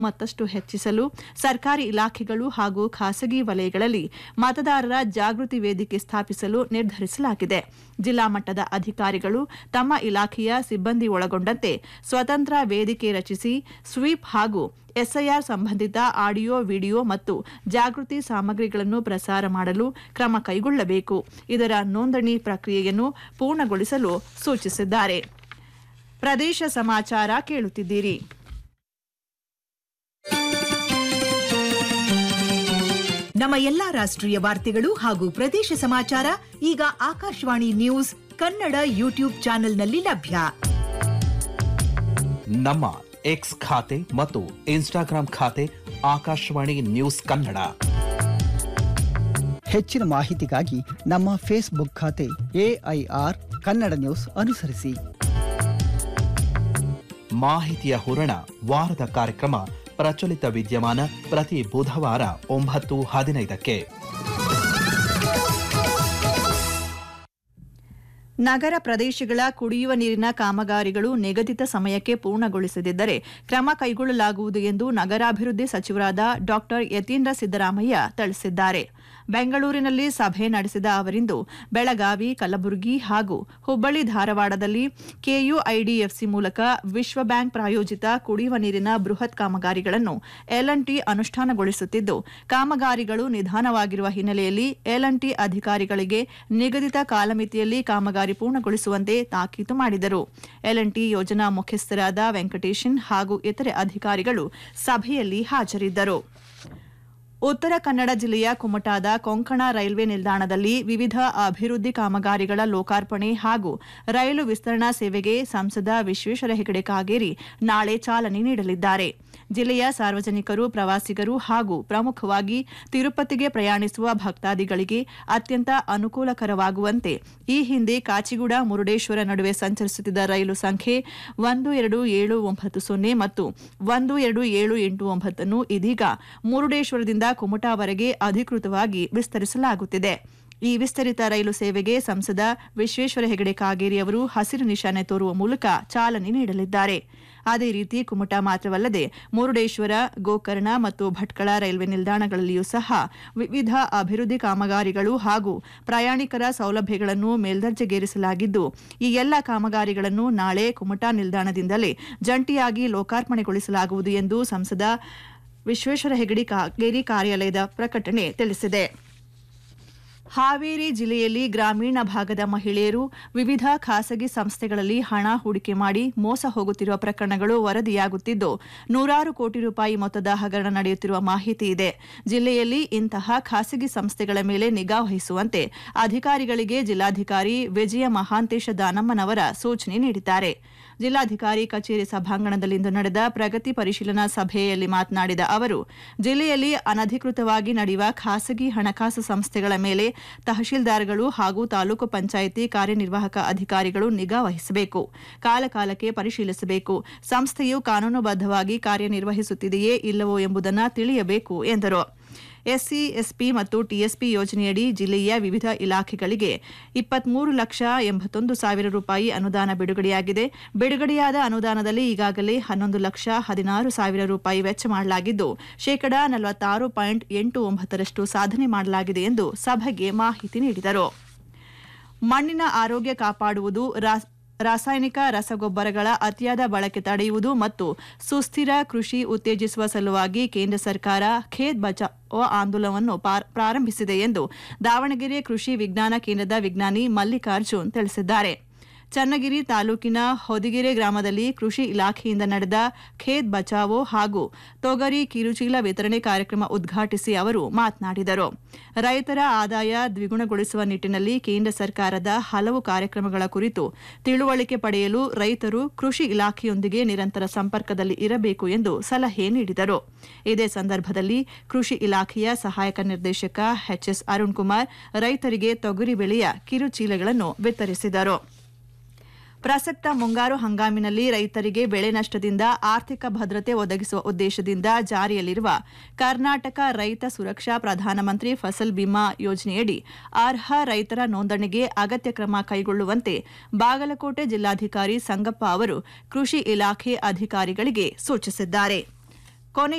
ಮತ್ತಷ್ಟು ಹೆಚ್ಚಿಸಲು ಸರ್ಕಾರಿ ಇಲಾಖೆಗಳು ಹಾಗೂ ಖಾಸಗಿ ವಲಯಗಳಲ್ಲಿ ಮತದಾರರ ಜಾಗೃತಿ ವೇದಿಕೆ ಸ್ಥಾಪಿಸಲು ನಿರ್ಧರಿಸಲಾಗಿದೆ ಜಿಲ್ಲಾ ಮಟ್ಟದ ಅಧಿಕಾರಿಗಳು ತಮ್ಮ ಇಲಾಖೆಯ ಸಿಬ್ಬಂದಿ ಒಳಗೊಂಡಂತೆ ಸ್ವತಂತ್ರ ವೇದಿಕೆ ರಚಿಸಿ ಸ್ವೀಪ್ ಹಾಗೂ ಎಸ್ಐಆರ್ ಸಂಬಂಧಿತ ಆಡಿಯೋ ವಿಡಿಯೋ ಮತ್ತು ಜಾಗೃತಿ ಸಾಮಗ್ರಿಗಳನ್ನು ಪ್ರಸಾರ ಮಾಡಲು ಕ್ರಮ ಕೈಗೊಳ್ಳಬೇಕು ಇದರ ನೋಂದಣಿ ಪ್ರಕ್ರಿಯೆಯನ್ನು ಪೂರ್ಣಗೊಳಿಸಲು ಸೂಚಿಸಿದ್ದಾರೆ ಪ್ರದೇಶ ಸಮಾಚಾರ ಕೇಳುತ್ತಿದ್ದೀರಿ ನಮ್ಮ ಎಲ್ಲಾ ರಾಷ್ಟ್ರೀಯ ವಾರ್ತೆಗಳು ಹಾಗೂ ಪ್ರದೇಶ ಸಮಾಚಾರ ಈಗ ಆಕಾಶವಾಣಿ ನ್ಯೂಸ್ ಕನ್ನಡ ಯೂಟ್ಯೂಬ್ ಚಾನೆಲ್ನಲ್ಲಿ ಲಭ್ಯ ನಮ್ಮ ಎಕ್ಸ್ ಖಾತೆ ಮತ್ತು ಇನ್ಸ್ಟಾಗ್ರಾಂ ಖಾತೆ ಆಕಾಶವಾಣಿ ನ್ಯೂಸ್ ಕನ್ನಡ ಹೆಚ್ಚಿನ ಮಾಹಿತಿಗಾಗಿ ನಮ್ಮ ಫೇಸ್ಬುಕ್ ಖಾತೆ ಎಐಆರ್ ಕನ್ನಡ ನ್ಯೂಸ್ ಅನುಸರಿಸಿ ಮಾಹಿತಿಯ ಹೂರಣ ವಾರದ ಕಾರ್ಯಕ್ರಮ ಪ್ರಚಲಿತ ವಿದ್ಯಮಾನ ಪ್ರತಿ ಬುಧವಾರ ಒಂಬತ್ತು ಹದಿನೈದಕ್ಕೆ ನಗರ ಪ್ರದೇಶಗಳ ಕುಡಿಯುವ ನೀರಿನ ಕಾಮಗಾರಿಗಳು ನಿಗದಿತ ಸಮಯಕ್ಕೆ ಪೂರ್ಣಗೊಳಿಸದಿದ್ದರೆ ಕ್ರಮ ಕೈಗೊಳ್ಳಲಾಗುವುದು ಎಂದು ನಗರಾಭಿವೃದ್ಧಿ ಸಚಿವರಾದ ಡಾ ಯತೀಂದ್ರ ಸಿದ್ದರಾಮಯ್ಯ ತಿಳಿಸಿದ್ದಾರೆ ಬೆಂಗಳೂರಿನಲ್ಲಿ ಸಭೆ ನಡೆಸಿದ ಅವರಿಂದು ಬೆಳಗಾವಿ ಕಲಬುರಗಿ ಹಾಗೂ ಹುಬ್ಬಳ್ಳಿ ಧಾರವಾಡದಲ್ಲಿ ಕೆಯುಐಡಿಎಫ್ಸಿ ಮೂಲಕ ವಿಶ್ವ ಬ್ಯಾಂಕ್ ಪ್ರಾಯೋಜಿತ ಕುಡಿಯುವ ನೀರಿನ ಬೃಹತ್ ಕಾಮಗಾರಿಗಳನ್ನು ಎಲ್ಎನ್ಟಿ ಅನುಷ್ಠಾನಗೊಳಿಸುತ್ತಿದ್ದು ಕಾಮಗಾರಿಗಳು ನಿಧಾನವಾಗಿರುವ ಹಿನ್ನೆಲೆಯಲ್ಲಿ ಎಲ್ಎನ್ಟಿ ಅಧಿಕಾರಿಗಳಿಗೆ ನಿಗದಿತ ಕಾಲಮಿತಿಯಲ್ಲಿ ಕಾಮಗಾರಿ ಪೂರ್ಣಗೊಳಿಸುವಂತೆ ತಾಕೀತು ಮಾಡಿದರು ಎಲ್ಎನ್ಟಿ ಯೋಜನಾ ಮುಖ್ಯಸ್ಥರಾದ ವೆಂಕಟೇಶನ್ ಹಾಗೂ ಇತರೆ ಅಧಿಕಾರಿಗಳು ಸಭೆಯಲ್ಲಿ ಹಾಜರಿದ್ದರು ಉತ್ತರ ಕನ್ನಡ ಜಿಲ್ಲೆಯ ಕುಮಟಾದ ಕೊಂಕಣ ರೈಲ್ವೆ ನಿಲ್ದಾಣದಲ್ಲಿ ವಿವಿಧ ಅಭಿವೃದ್ಧಿ ಕಾಮಗಾರಿಗಳ ಲೋಕಾರ್ಪಣೆ ಹಾಗೂ ರೈಲು ವಿಸ್ತರಣಾ ಸೇವೆಗೆ ಸಂಸದ ವಿಶ್ವೇಶ್ವರ ಹೆಗಡೆ ಕಾಗೇರಿ ನಾಳೆ ಚಾಲನೆ ನೀಡಲಿದ್ದಾರೆ ಜಿಲ್ಲೆಯ ಸಾರ್ವಜನಿಕರು ಪ್ರವಾಸಿಗರು ಹಾಗೂ ಪ್ರಮುಖವಾಗಿ ತಿರುಪತಿಗೆ ಪ್ರಯಾಣಿಸುವ ಭಕ್ತಾದಿಗಳಿಗೆ ಅತ್ಯಂತ ಅನುಕೂಲಕರವಾಗುವಂತೆ ಈ ಹಿಂದೆ ಕಾಚಿಗೂಡ ಮುರುಡೇಶ್ವರ ನಡುವೆ ಸಂಚರಿಸುತ್ತಿದ್ದ ರೈಲು ಸಂಖ್ಯೆ ಒಂದು ಎರಡು ಏಳು ಒಂಬತ್ತು ಸೊನ್ನೆ ಮತ್ತು ಒಂದು ಎರಡು ಏಳು ಎಂಟು ಒಂಬತ್ತನ್ನು ಇದೀಗ ಮುರುಡೇಶ್ವರದಿಂದ ಕುಮಟಾವರೆಗೆ ಅಧಿಕೃತವಾಗಿ ವಿಸ್ತರಿಸಲಾಗುತ್ತಿದೆ ಈ ವಿಸ್ತರಿತ ರೈಲು ಸೇವೆಗೆ ಸಂಸದ ವಿಶ್ವೇಶ್ವರ ಹೆಗಡೆ ಕಾಗೇರಿ ಅವರು ಹಸಿರು ನಿಶಾನೆ ತೋರುವ ಮೂಲಕ ಚಾಲನೆ ನೀಡಲಿದ್ದಾರೆ ಅದೇ ರೀತಿ ಕುಮಟಾ ಮಾತ್ರವಲ್ಲದೆ ಮುರುಡೇಶ್ವರ ಗೋಕರ್ಣ ಮತ್ತು ಭಟ್ಕಳ ರೈಲ್ವೆ ನಿಲ್ದಾಣಗಳಲ್ಲಿಯೂ ಸಹ ವಿವಿಧ ಅಭಿವೃದ್ಧಿ ಕಾಮಗಾರಿಗಳು ಹಾಗೂ ಪ್ರಯಾಣಿಕರ ಸೌಲಭ್ಯಗಳನ್ನು ಮೇಲ್ದರ್ಜೆಗೇರಿಸಲಾಗಿದ್ದು ಈ ಎಲ್ಲ ಕಾಮಗಾರಿಗಳನ್ನು ನಾಳೆ ಕುಮಟಾ ನಿಲ್ದಾಣದಿಂದಲೇ ಜಂಟಿಯಾಗಿ ಲೋಕಾರ್ಪಣೆಗೊಳಿಸಲಾಗುವುದು ಎಂದು ಸಂಸದ ವಿಶ್ವೇಶ್ವರ ಹೆಗಡೆ ಕಾಗೇರಿ ಕಾರ್ಯಾಲಯದ ಪ್ರಕಟಣೆ ತಿಳಿಸಿದೆ ಹಾವೇರಿ ಜಿಲ್ಲೆಯಲ್ಲಿ ಗ್ರಾಮೀಣ ಭಾಗದ ಮಹಿಳೆಯರು ವಿವಿಧ ಖಾಸಗಿ ಸಂಸ್ಥೆಗಳಲ್ಲಿ ಹಣ ಹೂಡಿಕೆ ಮಾಡಿ ಮೋಸ ಹೋಗುತ್ತಿರುವ ಪ್ರಕರಣಗಳು ವರದಿಯಾಗುತ್ತಿದ್ದು ನೂರಾರು ಕೋಟಿ ರೂಪಾಯಿ ಮೊತ್ತದ ಹಗರಣ ನಡೆಯುತ್ತಿರುವ ಮಾಹಿತಿ ಇದೆ ಜಿಲ್ಲೆಯಲ್ಲಿ ಇಂತಹ ಖಾಸಗಿ ಸಂಸ್ಥೆಗಳ ಮೇಲೆ ನಿಗಾ ವಹಿಸುವಂತೆ ಅಧಿಕಾರಿಗಳಿಗೆ ಜಿಲ್ಲಾಧಿಕಾರಿ ವಿಜಯ ಮಹಾಂತೇಶ ದಾನಮ್ಮನವರ ಸೂಚನೆ ನೀಡಿದ್ದಾರೆ ಜಿಲ್ಲಾಧಿಕಾರಿ ಕಚೇರಿ ಸಭಾಂಗಣದಲ್ಲಿಂದು ನಡೆದ ಪ್ರಗತಿ ಪರಿಶೀಲನಾ ಸಭೆಯಲ್ಲಿ ಮಾತನಾಡಿದ ಅವರು ಜಿಲ್ಲೆಯಲ್ಲಿ ಅನಧಿಕೃತವಾಗಿ ನಡೆಯುವ ಖಾಸಗಿ ಹಣಕಾಸು ಸಂಸ್ಥೆಗಳ ಮೇಲೆ ತಹಶೀಲ್ದಾರ್ಗಳು ಹಾಗೂ ತಾಲೂಕು ಪಂಚಾಯಿತಿ ಕಾರ್ಯನಿರ್ವಾಹಕ ಅಧಿಕಾರಿಗಳು ನಿಗಾ ವಹಿಸಬೇಕು ಕಾಲಕಾಲಕ್ಕೆ ಪರಿಶೀಲಿಸಬೇಕು ಸಂಸ್ಥೆಯು ಕಾನೂನುಬದ್ಧವಾಗಿ ಕಾರ್ಯನಿರ್ವಹಿಸುತ್ತಿದೆಯೇ ಇಲ್ಲವೋ ಎಂಬುದನ್ನು ತಿಳಿಯಬೇಕು ಎಂದರು ಎಸ್ಸಿ ಎಸ್ಪಿ ಮತ್ತು ಟಿಎಸ್ಪಿ ಯೋಜನೆಯಡಿ ಜಿಲ್ಲೆಯ ವಿವಿಧ ಇಲಾಖೆಗಳಿಗೆ ಇಪ್ಪತ್ಮೂರು ಲಕ್ಷ ಎಂಬತ್ತೊಂದು ಸಾವಿರ ರೂಪಾಯಿ ಅನುದಾನ ಬಿಡುಗಡೆಯಾಗಿದೆ ಬಿಡುಗಡೆಯಾದ ಅನುದಾನದಲ್ಲಿ ಈಗಾಗಲೇ ಹನ್ನೊಂದು ಲಕ್ಷ ಹದಿನಾರು ಸಾವಿರ ರೂಪಾಯಿ ವೆಚ್ಚ ಮಾಡಲಾಗಿದ್ದು ಶೇಕಡಾ ನಲವತ್ತಾರು ಪಾಯಿಂಟ್ ಎಂಟು ಒಂಬತ್ತರಷ್ಟು ಸಾಧನೆ ಮಾಡಲಾಗಿದೆ ಎಂದು ಸಭೆಗೆ ಮಾಹಿತಿ ನೀಡಿದರು ಮಣ್ಣಿನ ಆರೋಗ್ಯ ಕಾಪಾಡುವುದು ರಾ- ರಾಸಾಯನಿಕ ರಸಗೊಬ್ಬರಗಳ ಅತಿಯಾದ ಬಳಕೆ ತಡೆಯುವುದು ಮತ್ತು ಸುಸ್ಥಿರ ಕೃಷಿ ಉತ್ತೇಜಿಸುವ ಸಲುವಾಗಿ ಕೇಂದ್ರ ಸರ್ಕಾರ ಖೇತ್ ಬಚಾವೋ ಆಂದೋಲನವನ್ನು ಪಾರ್- ಪ್ರಾರಂಭಿಸಿದೆ ಎಂದು ದಾವಣಗೆರೆ ಕೃಷಿ ವಿಜ್ಞಾನ ಕೇಂದ್ರದ ವಿಜ್ಞಾನಿ ಮಲ್ಲಿಕಾರ್ಜುನ್ ತಿಳಿಸಿದ್ದಾರೆ ಚನ್ನಗಿರಿ ತಾಲೂಕಿನ ಹೊದಿಗೆರೆ ಗ್ರಾಮದಲ್ಲಿ ಕೃಷಿ ಇಲಾಖೆಯಿಂದ ನಡೆದ ಖೇತ್ ಬಚಾವೋ ಹಾಗೂ ತೊಗರಿ ಕಿರುಚೀಲ ವಿತರಣೆ ಕಾರ್ಯಕ್ರಮ ಉದ್ಘಾಟಿಸಿ ಅವರು ಮಾತನಾಡಿದರು ರೈತರ ಆದಾಯ ದ್ವಿಗುಣಗೊಳಿಸುವ ನಿಟ್ಟಿನಲ್ಲಿ ಕೇಂದ್ರ ಸರ್ಕಾರದ ಹಲವು ಕಾರ್ಯಕ್ರಮಗಳ ಕುರಿತು ತಿಳುವಳಿಕೆ ಪಡೆಯಲು ರೈತರು ಕೃಷಿ ಇಲಾಖೆಯೊಂದಿಗೆ ನಿರಂತರ ಸಂಪರ್ಕದಲ್ಲಿ ಇರಬೇಕು ಎಂದು ಸಲಹೆ ನೀಡಿದರು ಇದೇ ಸಂದರ್ಭದಲ್ಲಿ ಕೃಷಿ ಇಲಾಖೆಯ ಸಹಾಯಕ ನಿರ್ದೇಶಕ ಎಚ್ಎಸ್ ಅರುಣ್ ಕುಮಾರ್ ರೈತರಿಗೆ ತೊಗರಿ ಬೆಳೆಯ ಕಿರುಚೀಲಗಳನ್ನು ವಿತರಿಸಿದರು ಪ್ರಸಕ್ತ ಮುಂಗಾರು ಹಂಗಾಮಿನಲ್ಲಿ ರೈತರಿಗೆ ಬೆಳೆ ನಷ್ಟದಿಂದ ಆರ್ಥಿಕ ಭದ್ರತೆ ಒದಗಿಸುವ ಉದ್ದೇಶದಿಂದ ಜಾರಿಯಲ್ಲಿರುವ ಕರ್ನಾಟಕ ರೈತ ಸುರಕ್ಷಾ ಪ್ರಧಾನಮಂತ್ರಿ ಫಸಲ್ ಬಿಮಾ ಯೋಜನೆಯಡಿ ಅರ್ಹ ರೈತರ ನೋಂದಣಿಗೆ ಅಗತ್ಯ ಕ್ರಮ ಕೈಗೊಳ್ಳುವಂತೆ ಬಾಗಲಕೋಟೆ ಜಿಲ್ಲಾಧಿಕಾರಿ ಸಂಗಪ್ಪ ಅವರು ಕೃಷಿ ಇಲಾಖೆ ಅಧಿಕಾರಿಗಳಿಗೆ ಸೂಚಿಸಿದ್ದಾರೆ ಕೊನೆ